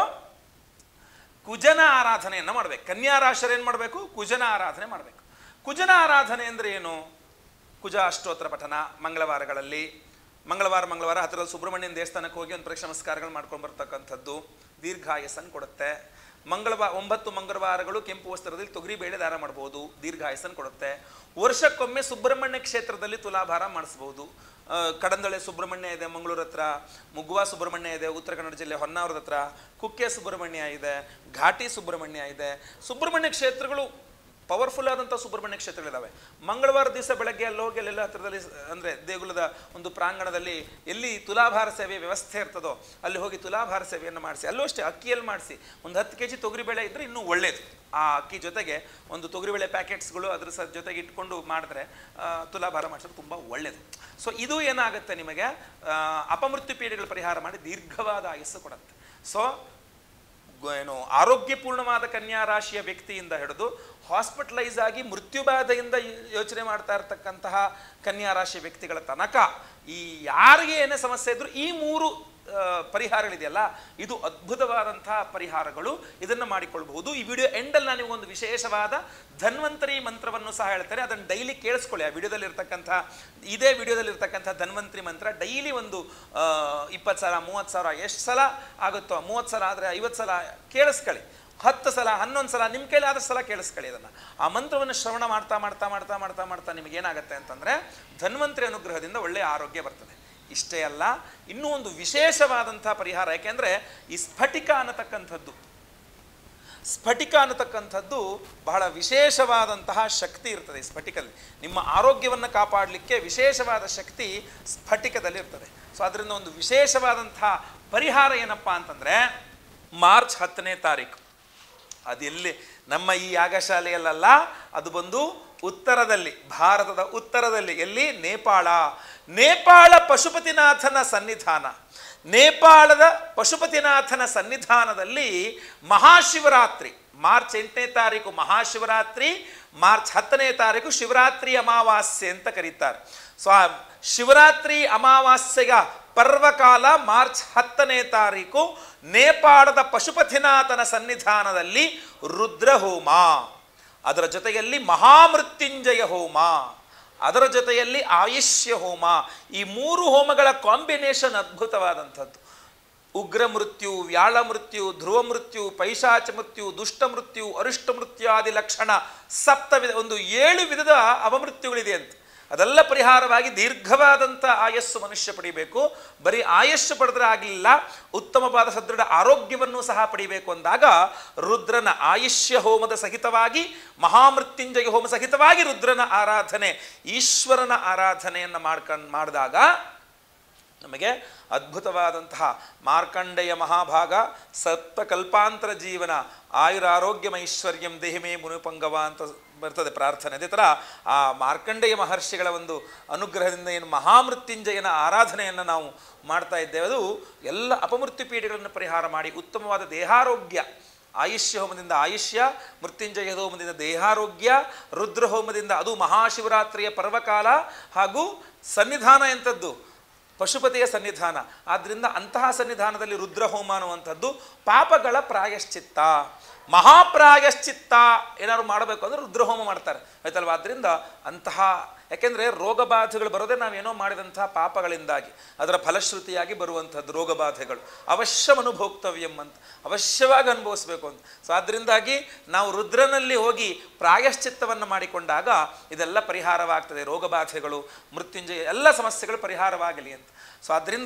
ಕುಜನ ಆರಾಧನೆಯನ್ನು ಮಾಡಬೇಕು ಕನ್ಯಾ ರಾಶಿಯರು ಏನು ಮಾಡಬೇಕು ಕುಜನ ಆರಾಧನೆ ಮಾಡಬೇಕು ಕುಜನ ಆರಾಧನೆ ಅಂದರೆ ಏನು ಕುಜ ಅಷ್ಟೋತ್ತರ ಪಠನ ಮಂಗಳವಾರಗಳಲ್ಲಿ ಮಂಗಳವಾರ ಮಂಗಳವಾರ ಹತ್ತಿರದ ಸುಬ್ರಹ್ಮಣ್ಯನ ದೇವಸ್ಥಾನಕ್ಕೆ ಹೋಗಿ ಒಂದು ಪ್ರಕ್ಷ ನಮಸ್ಕಾರಗಳು ಮಾಡ್ಕೊಂಡು ಬರ್ತಕ್ಕಂಥದ್ದು ದೀರ್ಘಾಯಸ್ಸನ್ನು ಕೊಡುತ್ತೆ ಮಂಗಳವಾರ ಒಂಬತ್ತು ಮಂಗಳವಾರಗಳು ಕೆಂಪು ವಸ್ತ್ರದಲ್ಲಿ ತೊಗರಿ ಬೇಳೆ ದಾನ ಮಾಡಬಹುದು ದೀರ್ಘಾಯಸನ್ ಕೊಡುತ್ತೆ ವರ್ಷಕ್ಕೊಮ್ಮೆ ಸುಬ್ರಹ್ಮಣ್ಯ ಕ್ಷೇತ್ರದಲ್ಲಿ ತುಲಾಭಾರ ಮಾಡಿಸ್ಬೋದು ಆ, ಕಡಂದೊಳೆ ಸುಬ್ರಹ್ಮಣ್ಯ ಇದೆ ಮಂಗಳೂರು ಹತ್ರ ಮುಗುವ ಸುಬ್ರಹ್ಮಣ್ಯ ಇದೆ ಉತ್ತರ ಕನ್ನಡ ಜಿಲ್ಲೆ ಹೊನ್ನಾವರದ ಹತ್ರ ಕುಕ್ಕೆ ಸುಬ್ರಹ್ಮಣ್ಯ ಇದೆ ಘಾಟಿ ಸುಬ್ರಹ್ಮಣ್ಯ ಇದೆ ಸುಬ್ರಹ್ಮಣ್ಯ ಕ್ಷೇತ್ರಗಳು ಪವರ್ಫುಲ್ ಆದಂಥ ಸುಬ್ರಹ್ಮಣ್ಯ ಕ್ಷೇತ್ರಗಳಿದ್ದಾವೆ ಮಂಗಳವಾರ ದಿವಸ ಬೆಳಗ್ಗೆ ಅಲ್ಲಿ ಹೋಗಿ ಅಲ್ಲೆಲ್ಲ ಹತ್ರದಲ್ಲಿ ಸ- ಅಂದ್ರೆ ದೇಗುಲದ ಒಂದು ಪ್ರಾಂಗಣದಲ್ಲಿ ಎಲ್ಲಿ ತುಲಾಭಾರ ಸೇವೆ ವ್ಯವಸ್ಥೆ ಇರ್ತದೋ ಅಲ್ಲಿ ಹೋಗಿ ತುಲಾಭಾರ ಸೇವೆಯನ್ನು ಮಾಡಿಸಿ ಅಲ್ಲೂ ಅಷ್ಟೇ ಅಕ್ಕಿಯಲ್ಲಿ ಮಾಡಿಸಿ ಒಂದು ಹತ್ತು ಕೆ ಜಿ ತೊಗರಿಬೇಳೆ ಇದ್ದರೆ ಇನ್ನೂ ಒಳ್ಳೇದು ಆ ಅಕ್ಕಿ ಜೊತೆಗೆ ಒಂದು ತೊಗರಿಬೇಳೆ ಪ್ಯಾಕೆಟ್ಸ್ಗಳು ಅದ್ರ ಸ ಜೊತೆಗೆ ಇಟ್ಕೊಂಡು ಮಾಡಿದ್ರೆ ಆ, ತುಲಾಭಾರ ಮಾಡಿಸೋದು ತುಂಬ ಒಳ್ಳೆಯದು ಸೊ ಇದು ಏನಾಗುತ್ತೆ ನಿಮಗೆ ಆ, ಅಪಮೃತ್ಯು ಪೀಡೆಗಳ ಪರಿಹಾರ ಮಾಡಿ ದೀರ್ಘವಾದ ಆಯಸ್ಸು ಕೊಡುತ್ತೆ ಸೊ ಗ- ಏನು ಆರೋಗ್ಯಪೂರ್ಣವಾದ ಕನ್ಯಾ ರಾಶಿಯ ವ್ಯಕ್ತಿಯಿಂದ ಹಿಡಿದು ಹಾಸ್ಪಿಟಲೈಸ್ ಆಗಿ ಮೃತ್ಯುಬಾಧೆಯಿಂದ ಯೋ- ಯೋಚನೆ ಮಾಡ್ತಾ ಇರತಕ್ಕಂತಹ ಕನ್ಯಾ ರಾಶಿಯ ವ್ಯಕ್ತಿಗಳ ತನಕ ಈ ಯಾರಿಗೆ ಏನೇ ಸಮಸ್ಯೆ ಇದ್ರೂ ಈ ಮೂರು ಆ, ಪರಿಹಾರಗಳಿದೆಯಲ್ಲ ಇದು ಅದ್ಭುತವಾದಂತಹ ಪರಿಹಾರಗಳು ಇದನ್ನು ಮಾಡಿಕೊಳ್ಬಹುದು ಈ ವಿಡಿಯೋ ಎಂಡಲ್ಲಿ ನಾನು ಒಂದು ವಿಶೇಷವಾದ ಧನ್ವಂತರಿ ಮಂತ್ರವನ್ನು ಸಹ ಹೇಳ್ತಾರೆ ಅದನ್ನು ಡೈಲಿ ಕೇಳಿಸ್ಕೊಳ್ಳಿ ಆ ವಿಡಿಯೋದಲ್ಲಿ ಇರ್ತಕ್ಕಂಥ ಇದೇ ವಿಡಿಯೋದಲ್ಲಿ ಇರ್ತಕ್ಕಂಥ ಧನ್ವಂತರಿ ಮಂತ್ರ ಡೈಲಿ ಒಂದು ಇಪ್ಪತ್ತು ಸಾವಿರ ಮೂವತ್ತು ಸಾವಿರ ಎಷ್ಟು ಸಲ ಆಗುತ್ತೋ ಮೂವತ್ತು ಸಲ ಆದರೆ ಐವತ್ತು ಸಲ ಕೇಳಿಸ್ಕೊಳ್ಳಿ ಹತ್ತು ಸಲ ಹನ್ನೊಂದು ಸಲ ನಿಮ್ಮ ಕೈಲಿ ಆದಷ್ಟು ಸಲ ಕೇಳಿಸ್ಕೊಳ್ಳಿ ಅದನ್ನು ಆ ಮಂತ್ರವನ್ನು ಶ್ರವಣ ಮಾಡ್ತಾ ಮಾಡ್ತಾ ಮಾಡ್ತಾ ಮಾಡ್ತಾ ಮಾಡ್ತಾ ನಿಮಗೆ ಏನಾಗುತ್ತೆ ಅಂತಂದರೆ ಧನ್ವಂತರಿ ಅನುಗ್ರಹದಿಂದ ಒಳ್ಳೆಯ ಆರೋಗ್ಯ ಬರ್ತದೆ ಇಷ್ಟೇ ಅಲ್ಲ ಇನ್ನೂ ಒಂದು ವಿಶೇಷವಾದಂಥ ಪರಿಹಾರ ಯಾಕೆಂದರೆ ಈ ಸ್ಫಟಿಕ ಅನ್ನತಕ್ಕಂಥದ್ದು ಸ್ಫಟಿಕ ಅನ್ನತಕ್ಕಂಥದ್ದು ಬಹಳ ವಿಶೇಷವಾದಂತಹ ಶಕ್ತಿ ಇರ್ತದೆ ಈ ಸ್ಫಟಿಕದಲ್ಲಿ ನಿಮ್ಮ ಆರೋಗ್ಯವನ್ನು ಕಾಪಾಡಲಿಕ್ಕೆ ವಿಶೇಷವಾದ ಶಕ್ತಿ ಸ್ಫಟಿಕದಲ್ಲಿ ಇರ್ತದೆ ಸೊ ಅದರಿಂದ ಒಂದು ವಿಶೇಷವಾದಂತಹ ಪರಿಹಾರ ಏನಪ್ಪ ಅಂತಂದರೆ ಮಾರ್ಚ್ ಹತ್ತನೇ ತಾರೀಕು ಅದೆಲ್ಲಿ ನಮ್ಮ ಈ ಯಾಗಶಾಲೆಯಲ್ಲ ಅದು ಬಂದು ಉತ್ತರದಲ್ಲಿ ಭಾರತದ ಉತ್ತರದಲ್ಲಿ ಎಲ್ಲಿ ನೇಪಾಳ ನೇಪಾಳ ಪಶುಪತಿನಾಥನ ಸನ್ನಿಧಾನ ನೇಪಾಳದ ಪಶುಪತಿನಾಥನ ಸನ್ನಿಧಾನದಲ್ಲಿ ಮಹಾಶಿವರಾತ್ರಿ ಮಾರ್ಚ್ ಎಂಟನೇ ತಾರೀಕು ಮಹಾಶಿವರಾತ್ರಿ ಮಾರ್ಚ್ ಹತ್ತನೇ ತಾರೀಕು ಶಿವರಾತ್ರಿ ಅಮಾವಾಸ್ಯೆ ಅಂತ ಕರೀತಾರೆ ಸೊ ಆ ಶಿವರಾತ್ರಿ ಅಮಾವಾಸ್ಯೆಯ ಪರ್ವಕಾಲ ಮಾರ್ಚ್ ಹತ್ತನೇ ತಾರೀಕು ನೇಪಾಳದ ಪಶುಪತಿನಾಥನ ಸನ್ನಿಧಾನದಲ್ಲಿ ರುದ್ರಹೋಮ ಅದರ ಜೊತೆಯಲ್ಲಿ ಮಹಾಮೃತ್ಯುಂಜಯ ಹೋಮ ಅದರ ಜೊತೆಯಲ್ಲಿ ಆಯುಷ್ಯ ಹೋಮ ಈ ಮೂರು ಹೋಮಗಳ ಕಾಂಬಿನೇಷನ್ ಅದ್ಭುತವಾದಂಥದ್ದು ಉಗ್ರ ಮೃತ್ಯು ವ್ಯಾಳ ಮೃತ್ಯು ಧ್ರುವ ಮೃತ್ಯು ಪೈಶಾಚ ಮೃತ್ಯು ದುಷ್ಟ ಮೃತ್ಯು ಅರಿಷ್ಟ ಮೃತ್ಯಾದಿ ಲಕ್ಷಣ ಸಪ್ತ ವಿಧ ಒಂದು ಏಳು ವಿಧದ ಅವಮೃತ್ಯುಗಳಿದೆ ಅಂತ ಅದೆಲ್ಲ ಪರಿಹಾರವಾಗಿ ದೀರ್ಘವಾದಂಥ ಆಯಸ್ಸು ಮನುಷ್ಯ ಪಡಿಬೇಕು ಬರೀ ಆಯಸ್ಸು ಪಡೆದ್ರೆ ಆಗಲಿಲ್ಲ ಉತ್ತಮವಾದ ಸದೃಢ ಆರೋಗ್ಯವನ್ನು ಸಹ ಪಡಿಬೇಕು ಅಂದಾಗ ರುದ್ರನ ಆಯುಷ್ಯ ಹೋಮದ ಸಹಿತವಾಗಿ ಮಹಾಮೃತ್ಯುಂಜಯ ಹೋಮ ಸಹಿತವಾಗಿ ರುದ್ರನ ಆರಾಧನೆ ಈಶ್ವರನ ಆರಾಧನೆಯನ್ನು ಮಾಡ್ಕೊಂಡು ಮಾಡಿದಾಗ ನಮಗೆ ಅದ್ಭುತವಾದಂತಹ ಮಾರ್ಕಂಡೆಯ ಮಹಾಭಾಗ ಸಪ್ತ ಕಲ್ಪಾಂತರ ಜೀವನ ಆಯುರಾರೋಗ್ಯಮೈಶ್ವರ್ಯಂ ದೇಹಿಮೇ ಮುನುಪಂಗವ ಅಂತ ಬರ್ತದೆ ಪ್ರಾರ್ಥನೆ ಅದೇ ಥರ ಆ ಮಾರ್ಕಂಡೆಯ ಮಹರ್ಷಿಗಳ ಒಂದು ಅನುಗ್ರಹದಿಂದ ಏನು ಮಹಾಮೃತ್ಯುಂಜಯನ ಆರಾಧನೆಯನ್ನು ನಾವು ಮಾಡ್ತಾ ಇದ್ದೇವೆ ಅದು ಎಲ್ಲ ಅಪಮೃತ್ಯು ಪೀಡೆಗಳನ್ನು ಪರಿಹಾರ ಮಾಡಿ ಉತ್ತಮವಾದ ದೇಹಾರೋಗ್ಯ ಆಯುಷ್ಯ ಹೋಮದಿಂದ ಆಯುಷ್ಯ ಮೃತ್ಯುಂಜಯ ಹೋಮದಿಂದ ದೇಹಾರೋಗ್ಯ ರುದ್ರ ಹೋಮದಿಂದ ಅದು ಮಹಾಶಿವರಾತ್ರಿಯ ಪರ್ವಕಾಲ ಹಾಗೂ ಸನ್ನಿಧಾನ ಎಂಥದ್ದು ಪಶುಪತಿಯ ಸನ್ನಿಧಾನ ಆದ್ದರಿಂದ ಅಂತಹ ಸನ್ನಿಧಾನದಲ್ಲಿ ರುದ್ರಹೋಮ ಅನ್ನುವಂಥದ್ದು ಪಾಪಗಳ ಪ್ರಾಯಶ್ಚಿತ್ತ ಮಹಾಪ್ರಾಯಶ್ಚಿತ್ತ ಏನಾದ್ರು ಮಾಡಬೇಕು ಅಂದ್ರೆ ರುದ್ರಹೋಮ ಮಾಡ್ತಾರೆ ಆಯ್ತಲ್ವಾ ಆದ್ದರಿಂದ ಅಂತಹ ಯಾಕೆಂದರೆ ರೋಗಬಾಧೆಗಳು ಬರೋದೇ ನಾವೇನೋ ಮಾಡಿದಂತಹ ಪಾಪಗಳಿಂದಾಗಿ ಅದರ ಫಲಶ್ರುತಿಯಾಗಿ ಬರುವಂಥದ್ದು ರೋಗಬಾಧೆಗಳು ಅವಶ್ಯ ಅನುಭೋಕ್ತವ್ಯಂ ಅಂತ ಅವಶ್ಯವಾಗಿ ಅನುಭವಿಸ್ಬೇಕು ಅಂತ ಸೊ ಅದರಿಂದಾಗಿ ನಾವು ರುದ್ರನಲ್ಲಿ ಹೋಗಿ ಪ್ರಾಯಶ್ಚಿತ್ತವನ್ನು ಮಾಡಿಕೊಂಡಾಗ ಇದೆಲ್ಲ ಪರಿಹಾರವಾಗ್ತದೆ ರೋಗಬಾಧೆಗಳು ಮೃತ್ಯುಂಜಯ ಎಲ್ಲ ಸಮಸ್ಯೆಗಳು ಪರಿಹಾರವಾಗಲಿ ಅಂತ ಸೊ ಆದ್ದರಿಂದ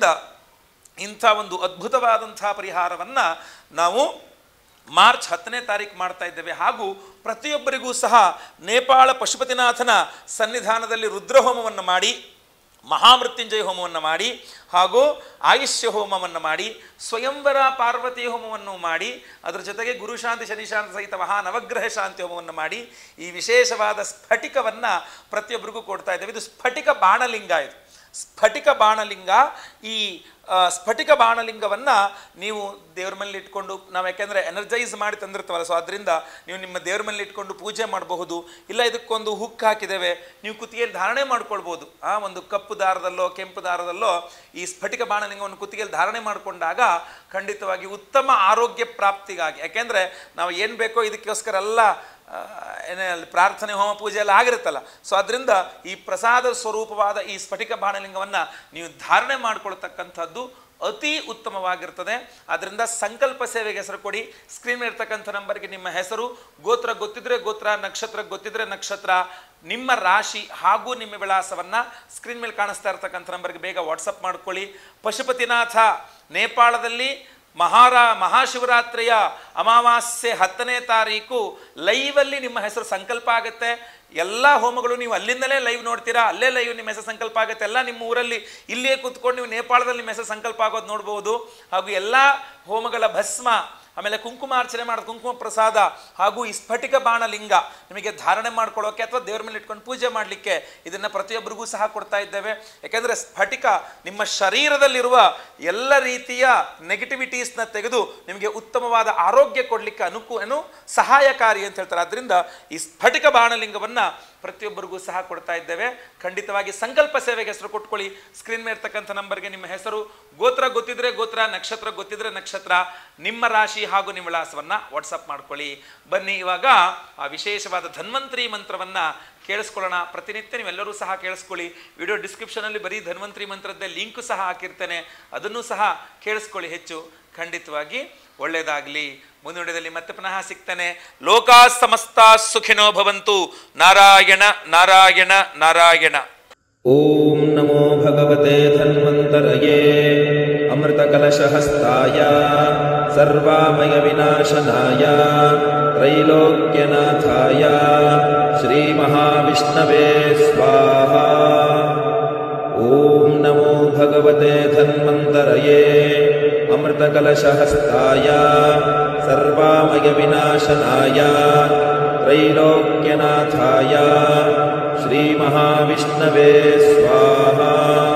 ಇಂಥ ಒಂದು ಅದ್ಭುತವಾದಂಥ ಪರಿಹಾರವನ್ನು ನಾವು ಮಾರ್ಚ್ ಹತ್ತನೇ ತಾರೀಕು ಮಾಡ್ತಾ ಇದ್ದೇವೆ ಹಾಗೂ ಪ್ರತಿಯೊಬ್ಬರಿಗೂ ಸಹ ನೇಪಾಳ ಪಶುಪತಿನಾಥನ ಸನ್ನಿಧಾನದಲ್ಲಿ ರುದ್ರಹೋಮವನ್ನು ಮಾಡಿ ಮಹಾಮೃತ್ಯುಂಜಯ ಹೋಮವನ್ನು ಮಾಡಿ ಹಾಗೂ ಆಯುಷ್ಯ ಹೋಮವನ್ನು ಮಾಡಿ ಸ್ವಯಂವರ ಪಾರ್ವತಿ ಹೋಮವನ್ನು ಮಾಡಿ ಅದರ ಜೊತೆಗೆ ಗುರುಶಾಂತಿ ಶನಿಶಾಂತಿ ಸಹಿತ ಮಹಾ ನವಗ್ರಹ ಶಾಂತಿ ಹೋಮವನ್ನು ಮಾಡಿ ಈ ವಿಶೇಷವಾದ ಸ್ಫಟಿಕವನ್ನು ಪ್ರತಿಯೊಬ್ಬರಿಗೂ ಕೊಡ್ತಾ ಇದ್ದೇವೆ ಇದು ಸ್ಫಟಿಕ ಬಾಣಲಿಂಗ ಇದು ಸ್ಫಟಿಕ ಬಾಣಲಿಂಗ ಈ ಆ, ಸ್ಫಟಿಕ ಬಾಣಲಿಂಗವನ್ನು ನೀವು ದೇವ್ರ ಮೇಲೆ ಇಟ್ಕೊಂಡು ನಾವು ಯಾಕೆಂದರೆ ಎನರ್ಜೈಸ್ ಮಾಡಿ ತಂದಿರ್ತೀವಲ್ಲ ಸೊ ಅದರಿಂದ ನೀವು ನಿಮ್ಮ ದೇವ್ರ ಮೇಲೆ ಇಟ್ಕೊಂಡು ಪೂಜೆ ಮಾಡಬಹುದು ಇಲ್ಲ ಇದಕ್ಕೊಂದು ಹುಕ್ ಹಾಕಿದ್ದೇವೆ ನೀವು ಕುತ್ತಿಗೆಯಲ್ಲಿ ಧಾರಣೆ ಮಾಡ್ಕೊಳ್ಬೋದು ಆ ಒಂದು ಕಪ್ಪು ದಾರದಲ್ಲೋ ಕೆಂಪು ದಾರದಲ್ಲೋ ಈ ಸ್ಫಟಿಕ ಬಾಣಲಿಂಗವನ್ನು ಕುತ್ತಿಗೆಯಲ್ಲಿ ಧಾರಣೆ ಮಾಡಿಕೊಂಡಾಗ ಖಂಡಿತವಾಗಿ ಉತ್ತಮ ಆರೋಗ್ಯ ಪ್ರಾಪ್ತಿಗಾಗಿ ಯಾಕೆಂದರೆ ನಾವು ಏನು ಬೇಕೋ ಇದಕ್ಕೋಸ್ಕರ ಎಲ್ಲ ಆ, ಏನೇ ಅಲ್ಲಿ ಪ್ರಾರ್ಥನೆ ಹೋಮ ಪೂಜೆ ಎಲ್ಲ ಆಗಿರುತ್ತಲ್ಲ ಸೊ ಅದರಿಂದ ಈ ಪ್ರಸಾದ ಸ್ವರೂಪವಾದ ಈ ಸ್ಫಟಿಕ ಬಾಣಲಿಂಗವನ್ನು ನೀವು ಧಾರಣೆ ಮಾಡ್ಕೊಳ್ತಕ್ಕಂಥದ್ದು ಅತಿ ಉತ್ತಮವಾಗಿರ್ತದೆ ಅದರಿಂದ ಸಂಕಲ್ಪ ಸೇವೆಗೆ ಹೆಸರು ಕೊಡಿ ಸ್ಕ್ರೀನ್ ಇರ್ತಕ್ಕಂಥ ನಂಬರ್ಗೆ ನಿಮ್ಮ ಹೆಸರು ಗೋತ್ರ ಗೊತ್ತಿದ್ರೆ ಗೋತ್ರ ನಕ್ಷತ್ರ ಗೊತ್ತಿದ್ರೆ ನಕ್ಷತ್ರ ನಿಮ್ಮ ರಾಶಿ ಹಾಗೂ ನಿಮ್ಮ ವಿಳಾಸವನ್ನ ಸ್ಕ್ರೀನ್ ಮೇಲೆ ಕಾಣಿಸ್ತಾ ಇರ್ತಕ್ಕಂಥ ನಂಬರ್ಗೆ ಬೇಗ ವಾಟ್ಸಪ್ ಮಾಡ್ಕೊಳ್ಳಿ ಪಶುಪತಿನಾಥ ನೇಪಾಳದಲ್ಲಿ ಮಹಾರಾ ಮಹಾಶಿವರಾತ್ರಿಯ ಅಮಾವಾಸ್ಯೆ ಹತ್ತನೇ ತಾರೀಕು ಲೈವಲ್ಲಿ ನಿಮ್ಮ ಹೆಸರು ಸಂಕಲ್ಪ ಆಗುತ್ತೆ ಎಲ್ಲ ಹೋಮಗಳು ನೀವು ಅಲ್ಲಿಂದಲೇ ಲೈವ್ ನೋಡ್ತೀರಾ ಅಲ್ಲೇ ಲೈವ್ ನಿಮ್ಮ ಹೆಸರು ಸಂಕಲ್ಪ ಆಗುತ್ತೆ ಎಲ್ಲ ನಿಮ್ಮ ಊರಲ್ಲಿ ಇಲ್ಲಿಯೇ ಕೂತ್ಕೊಂಡು ನೀವು ನೇಪಾಳದಲ್ಲಿ ನಿಮ್ಮ ಹೆಸರು ಸಂಕಲ್ಪ ಆಗೋದು ನೋಡ್ಬೋದು ಹಾಗೂ ಎಲ್ಲ ಹೋಮಗಳ ಭಸ್ಮ ಆಮೇಲೆ ಕುಂಕುಮಾರ್ಚನೆ ಮಾಡೋದು ಕುಂಕುಮ ಪ್ರಸಾದ ಹಾಗೂ ಈ ಸ್ಫಟಿಕ ಬಾಣಲಿಂಗ ನಿಮಗೆ ಧಾರಣೆ ಮಾಡ್ಕೊಳ್ಳೋಕೆ ಅಥವಾ ದೇವ್ರ ಮೇಲೆ ಇಟ್ಕೊಂಡು ಪೂಜೆ ಮಾಡಲಿಕ್ಕೆ ಇದನ್ನು ಪ್ರತಿಯೊಬ್ಬರಿಗೂ ಸಹ ಕೊಡ್ತಾ ಇದ್ದೇವೆ ಯಾಕೆಂದರೆ ಸ್ಫಟಿಕ ನಿಮ್ಮ ಶರೀರದಲ್ಲಿರುವ ಎಲ್ಲ ರೀತಿಯ ನೆಗೆಟಿವಿಟೀಸ್ನ ತೆಗೆದು ನಿಮಗೆ ಉತ್ತಮವಾದ ಆರೋಗ್ಯ ಕೊಡಲಿಕ್ಕೆ ಅನುಕೂ ಏನು ಸಹಾಯಕಾರಿ ಅಂತ ಹೇಳ್ತಾರೆ ಆದ್ದರಿಂದ ಈ ಸ್ಫಟಿಕ ಬಾಣಲಿಂಗವನ್ನು ಪ್ರತಿಯೊಬ್ಬರಿಗೂ ಸಹ ಕೊಡ್ತಾ ಇದ್ದೇವೆ ಖಂಡಿತವಾಗಿ ಸಂಕಲ್ಪ ಸೇವೆಗೆ ಹೆಸರು ಕೊಟ್ಕೊಳ್ಳಿ ಸ್ಕ್ರೀನ್ ಮೇಲೆ ಇರ್ತಕ್ಕಂಥ ನಂಬರ್ಗೆ ನಿಮ್ಮ ಹೆಸರು ಗೋತ್ರ ಗೊತ್ತಿದ್ರೆ ಗೋತ್ರ ನಕ್ಷತ್ರ ಗೊತ್ತಿದ್ರೆ ನಕ್ಷತ್ರ ನಿಮ್ಮ ರಾಶಿ ಹಾಗೂ ನಿಮ್ಮ ವಿಳಾಸವನ್ನ ವಾಟ್ಸಪ್ ಮಾಡ್ಕೊಳ್ಳಿ ಬನ್ನಿ ಇವಾಗ ಆ ವಿಶೇಷವಾದ ಧನ್ವಂತರಿ ಮಂತ್ರವನ್ನ ಕೇಳಿಸ್ಕೊಳ್ಳೋಣ ಪ್ರತಿನಿತ್ಯ ನೀವೆಲ್ಲರೂ ಸಹ ಕೇಳಿಸ್ಕೊಳ್ಳಿ ವಿಡಿಯೋ ಡಿಸ್ಕ್ರಿಪ್ಷನಲ್ಲಿ ಬರೀ ಧನ್ವಂತರಿ ಮಂತ್ರದ್ದೇ ಲಿಂಕ್ ಸಹ ಹಾಕಿರ್ತೇನೆ ಅದನ್ನು ಸಹ ಕೇಳಿಸ್ಕೊಳ್ಳಿ ಹೆಚ್ಚು ಖಂಡಿತವಾಗಿ ಒಳ್ಳೆಯದಾಗಲಿ ಮುಂದುವರೆದಲ್ಲಿ ಮತ್ತೆ ಪುನಃ ಸಿಗ್ತಾನೆ ಲೋಕಾ ಸಮಸ್ತ ಸುಖಿನೋ ಭವಂತು ನಾರಾಯಣ ನಾರಾಯಣ ನಾರಾಯಣ ॐ नमो भगवते धन्वन्तरये अमृतकलशहस्ताय सर्वामयविनाशनाय त्रैलोक्यनाथाय श्रीमहाविष्णवे स्वाहा ॐ नमो भगवते धन्वन्तरये अमृतकलशहस्ताय सर्वामयविनाशनाय त्रैलोक्यनाथाय श्रीमहाविष्णवे स्वाहा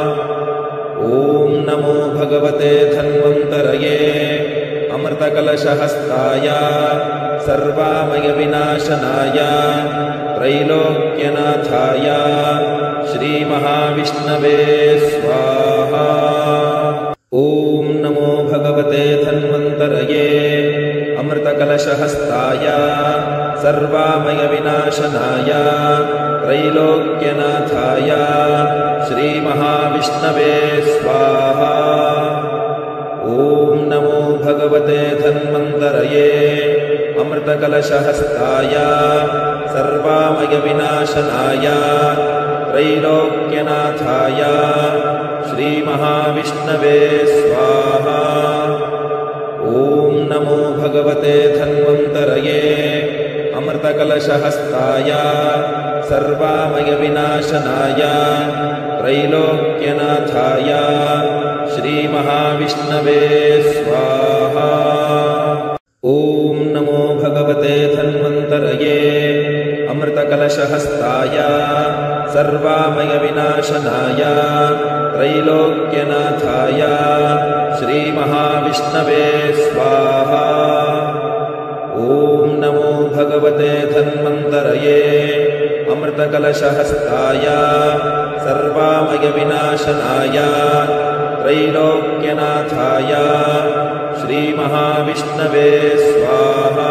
ॐ नमो भगवते धन्वन्तरये अमृतकलशहस्ताय सर्वामयविनाशनाय त्रैलोक्यनाथाय श्रीमहाविष्णवे स्वाहा ॐ नमो भगवते धन्वन्तरये अमृतकलशहस्ताय सर्वामयविनाशनाय त्रैलोक्यनाथाय श्रीमहाविष्णवे स्वाहा ॐ नमो भगवते धन्वन्तरये अमृतकलशहस्ताय सर्वामयविनाशनाय त्रैलोक्यनाथाय श्रीमहाविष्णवे स्वाहा ॐ नमो भगवते धन्वन्तरये अमृतकलशहस्ताय सर्वामयविनाशनाय त्रैलोक्यनाथाय श्रीमहाविष्णवे स्वाहा ॐ नमो भगवते धन्वन्तरये अमृतकलशहस्ताय सर्वामयविनाशनाय त्रैलोक्यनाथाय श्रीमहाविष्णवे स्वाहा ॐ नमो भगवते धन्वन्तरये अमृतकलशहस्ताय सर्वामयविनाशनाय त्रैलोक्यनाथाय श्रीमहाविष्णवे स्वाहा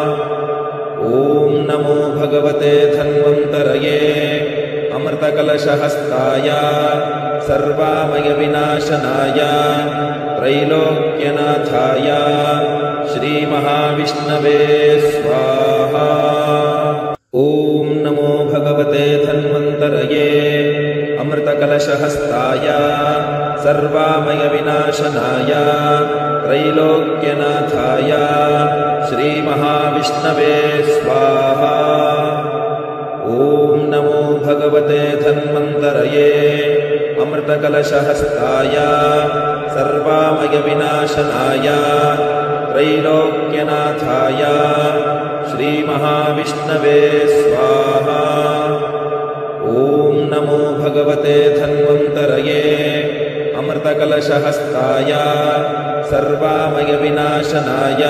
ॐ नमो भगवते धन्वन्तरये अमृतकलशहस्ताय सर्वामयविनाशनाय त्रैलोक्यनाथाय श्रीमहाविष्णवे स्वाहा ॐ नमो भगवते धन्वन्तरये अमृतकलशहस्ताय सर्वामयविनाशनाय त्रैलोक्यनाथाय श्रीमहाविष्णवे स्वाहा ॐ नमो भगवते धन्वन्तरये अमृतकलशहस्ताय सर्वामयविनाशनाय त्रैलोक्यनाथाय श्रीमहाविष्णवे स्वाहा ॐ नमो भगवते धन्वन्तरये अमृतकलशहस्ताय सर्वामयविनाशनाय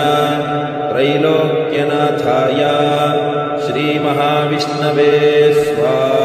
त्रैलोक्यनाथाय श्रीमहाविष्णवे स्वाहा